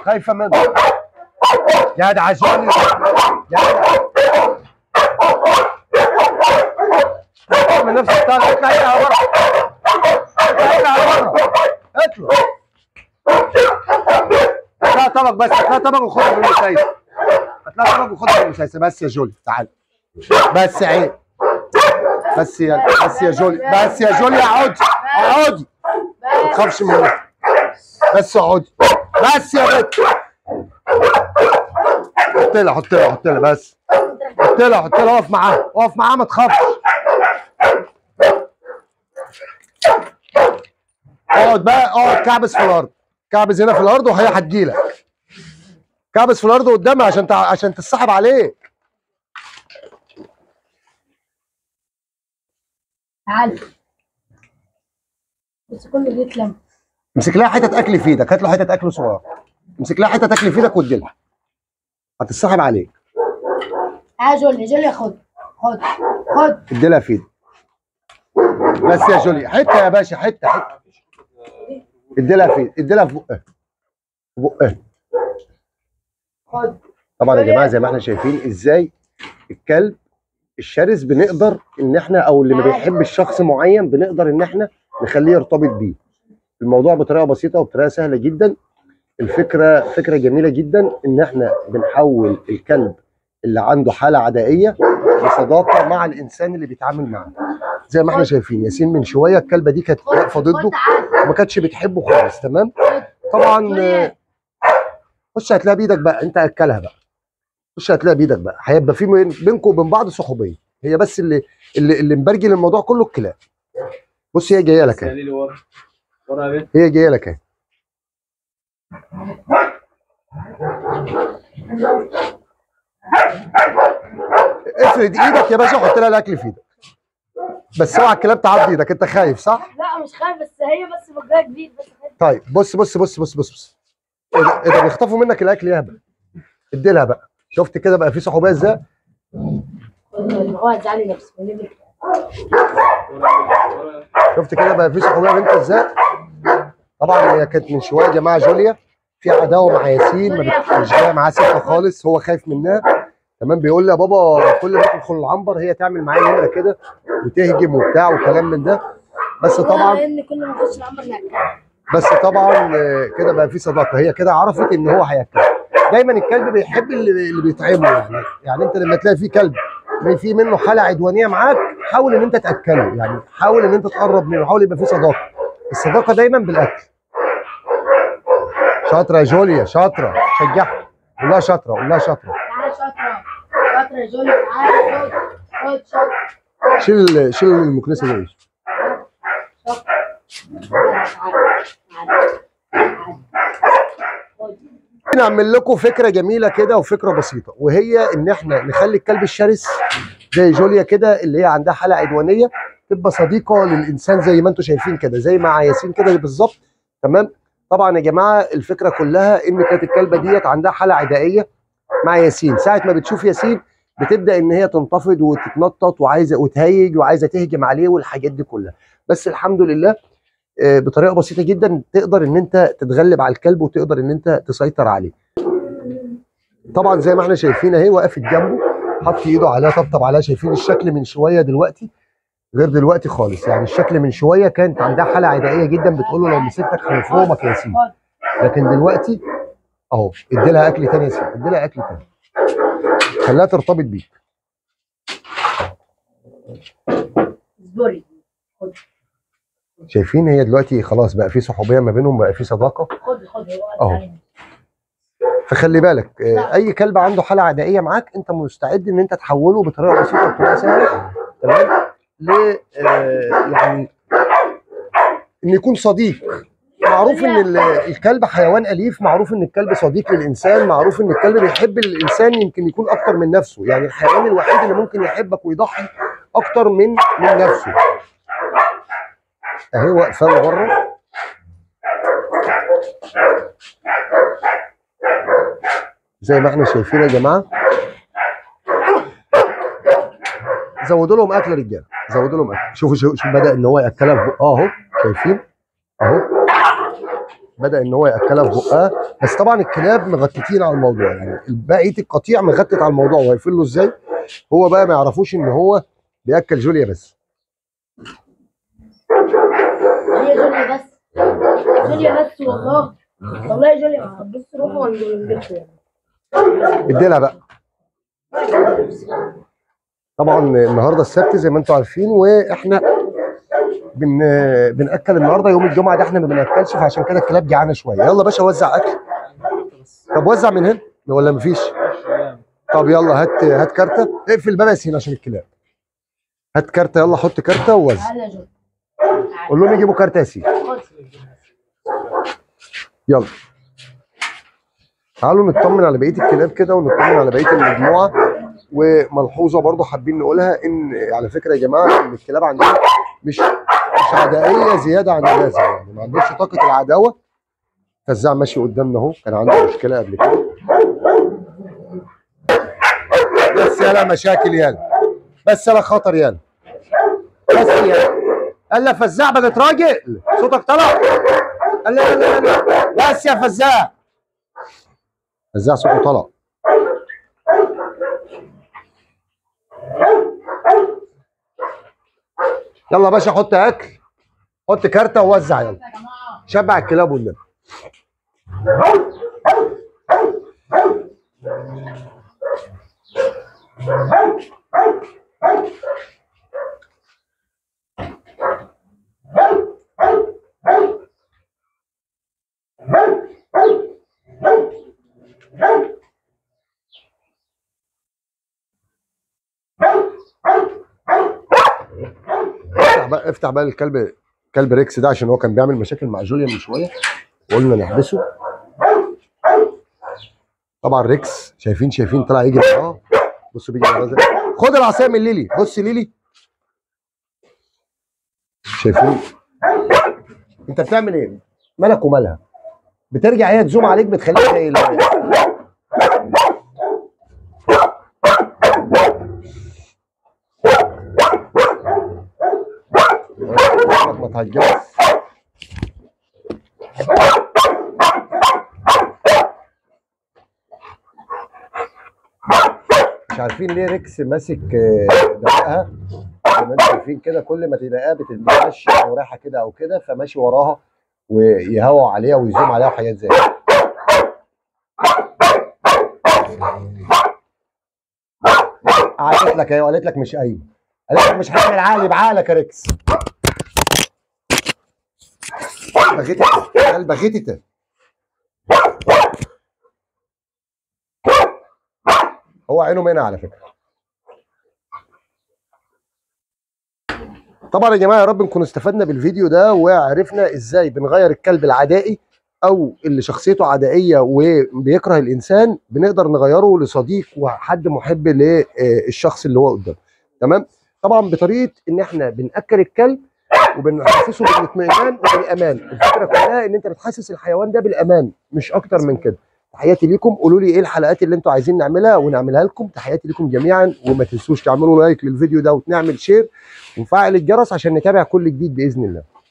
خايفه منه جدع جولي جدع من نفس الطالع اطلع اطلع على بره اطلع اطلع على بره اطلع اطلع طبق بس اطلع طبق وخدها بالمسايسه اطلع طبق وخدها بالمسايسه بس يا جولي تعال بس عيب بس يا بس يا جولي بس يا جولي اقعدي اقعدي ما تخافش مني بس اقعدي بس يا بنت حط لها حط لها حط لها بس حط لها حط لها اقف معاها اقف معاها ما تخافش اقعد بقى اقعد كعبس في الارض كعبس هنا في الارض وهي هتجيلك كعبس في الارض قدامها عشان تع... عشان تتصاحب عليه تعال بس كله بيتلم امسك لها حته اكل في ايدك هات له حته اكل صغير امسك لها حته اكل في ايدك وادي لها هتتصاحب عليك تعال جولي جولي خد خد خد ادي لها في ايدك بس يا جولي حته يا باشا حته حته ادي لها في ايدك ادي لها في بقها في بقها خد طبعا يا جماعه زي ما احنا شايفين ازاي الكلب الشرس بنقدر ان احنا او اللي ما بيحبش شخص معين بنقدر ان احنا نخليه يرتبط بيه الموضوع بطريقه بسيطه وبطريقه سهله جدا الفكره فكره جميله جدا ان احنا بنحول الكلب اللي عنده حاله عدائيه لصداقه مع الانسان اللي بيتعامل معاه زي ما احنا شايفين ياسين من شويه الكلبه دي كانت واقفه ضده خد تعال وما كانتش بتحبه خالص تمام طبعا آه، خش هتلاقي بايدك بقى انت اكلها بقى خش هتلاقي بايدك بقى هيبقى في بين- بينكم وبين بعض صحوبيه هي بس اللي اللي, اللي مبرجل الموضوع كله الكلاب بص هي جايه لك اهي سالي لي ورا ورا يا بنت هي جايه لك اهي افرد ايدك يا باشا وحط لها الاكل في ايدك بس اوعى الكلاب تعض ايدك انت خايف صح؟ لا مش خايف بس هي بس بقها جديد بس خايف طيب بص بص بص بص بص بص ايه ده- ايه ده بيخطفوا منك الاكل يا هبل ادي لها بقى شفت كده بقى في صحوبيه ازاي؟ هو تعالي نفسه ورا شفت كده بقى في صحوبيه بنت ازاي؟ طبعا هي كانت من شويه يا جماعه جوليا في عداوه مع ياسين ما بت- مش جايه معاه سكه خالص هو خايف منها تمام بيقول لي يا بابا كل ما تدخل العنبر هي تعمل معايا نمره كده وتهجم وبتاع وكلام من ده بس طبعا لان كل ما نخش العنبر ناكل بس طبعا آه، كده بقى في صداقه هي كده عرفت ان هو هياكلها دايما الكلب بيحب اللي, اللي بيطعمه يعني يعني انت لما تلاقي في كلب ما في منه حاله عدوانيه معاك حاول ان انت تاكله يعني حاول ان انت تقرب منه حاول يبقى في صداقه الصداقه دايما بالاكل شاطره يا جوليا شاطره شجعها قول لها شاطره قول لها شاطره تعال شاطره شاطره يا جولي تعال خد خد شاطره شيل شيل المكنسه دي شاطره تعال تعال تعال خد نعمل لكم فكره جميله كده وفكره بسيطه وهي ان احنا نخلي الكلب الشرس زي جوليا كده اللي هي عندها حاله عدوانيه تبقى صديقه للانسان زي ما انتم شايفين كده زي مع ياسين كده بالظبط تمام طبعا يا جماعه الفكره كلها ان كانت الكلبه ديت عندها حاله عدائيه مع ياسين ساعه ما بتشوف ياسين بتبدا ان هي تنتفض وتتنطط وعايزه وتهيج وعايزه تهجم عليه والحاجات دي كلها بس الحمد لله آه، بطريقه بسيطه جدا تقدر ان انت تتغلب على الكلب وتقدر ان انت تسيطر عليه طبعا زي ما احنا شايفين اهي وقفت جنبه حط ايده عليها طبطب عليها شايفين الشكل من شويه دلوقتي غير دلوقتي خالص يعني الشكل من شويه كانت عندها حاله عدائيه جدا بتقول له لو مسكتك هنفرمك يا ياسين خد لكن دلوقتي اهو ادي لها اكل تاني يا ياسين ادي لها اكل تاني خليها ترتبط بيك اصبري شايفين هي دلوقتي خلاص بقى في صحوبيه ما بينهم بقى في صداقه خد خد أهو. تعالى. فخلي بالك آه، لا. اي كلب عنده حاله عدائيه معاك انت مستعد ان انت تحوله بطريقه بسيطه وبطريقه سهله تمام ل آه، يعني ان يكون صديق معروف ان ال- الكلب حيوان اليف معروف ان الكلب صديق للانسان معروف ان الكلب بيحب الانسان يمكن يكون اكتر من نفسه يعني الحيوان الوحيد اللي ممكن يحبك ويضحي اكتر من من نفسه اهي واقفه له بره زي ما احنا شايفين يا جماعه زودوا لهم اكل يا رجاله زودوا لهم اكل شوفوا شوفوا شوف بدا ان هو ياكلها في بقه اهو شايفين اهو بدا ان هو ياكلها في بقها بس طبعا الكلاب مغطتين على الموضوع يعني بقيه القطيع مغطت على الموضوع واقفين له ازاي هو بقى ما يعرفوش ان هو بياكل جوليا بس هي جوليا بس جوليا بس والله والله جوليا بص روحوا ونجيبكم اديلها بقى طبعا النهارده السبت زي ما انتم عارفين واحنا بن بناكل النهارده يوم الجمعه ده احنا ما بناكلش فعشان كده الكلاب جعانه شويه يلا باشا وزع اكل طب وزع من هنا ولا مفيش طب يلا هات هات كارته اقفل الباب يا ياسين عشان الكلاب هات كارته يلا حط كارته ووزع تعالى يا جوليا قول لهم يجيبوا كارته يا ياسين خد يلا تعالوا نطمن على بقيه الكلاب كده ونطمن على بقيه المجموعه وملحوظه برضو حابين نقولها ان على فكره يا جماعه ان الكلاب عندنا مش مش عدائيه زياده عن اللازم يعني ما عندهمش طاقه العداوه فزاع ماشي قدامنا اهو كان عنده مشكله قبل كده بس يلا مشاكل يلا بس يلا خطر يلا بس يلا قال له فزاع بقت راجل صوتك طلع قال له يلا يلا بس يا فزاع فزاع صوته طلع يلا يا باشا حط اكل حط كارته ووزع يلا شبع الكلاب والنبي افتح بقى افتح بقى الكلب كلب ريكس ده عشان هو كان بيعمل مشاكل مع جوليا من شويه وقلنا نحبسه طبعا ريكس شايفين شايفين طلع يجري وراه بصوا بيجري وراه ازاي خد العصايه من ليلي بص ليلي شايفين انت بتعمل ايه مالك ومالها بترجع هي تزوم عليك بتخليك زي ال- ما تهجرش مش عارفين ليه ريكس ماسك آه، دقها زي ما انتم شايفين كده كل ما تلاقيها بتتمشى او رايحه كده او كده فماشي وراها ويهوى عليها ويزوم عليها وحاجات زي كده قالت لك ايه قالت لك مش قايمه قالت لك مش هعمل عقلي بعقلك يا ريكس بغيتك قال بغيتك هو عينه منها على فكره طبعا يا جماعه يا رب نكون استفدنا بالفيديو ده وعرفنا ازاي بنغير الكلب العدائي او اللي شخصيته عدائيه وبيكره الانسان بنقدر نغيره لصديق وحد محب للشخص اللي هو قدامه تمام طبعا بطريقه ان احنا بناكل الكلب وبنحسسه بالاطمئنان وبالامان الفكره كلها ان انت بتحسس الحيوان ده بالامان مش اكتر من كده تحياتي ليكم قولوا لي ايه الحلقات اللي انتوا عايزين نعملها ونعملها لكم تحياتي ليكم جميعا وما تنسوش تعملوا لايك للفيديو ده وتعمل شير ونفعل الجرس عشان نتابع كل جديد باذن الله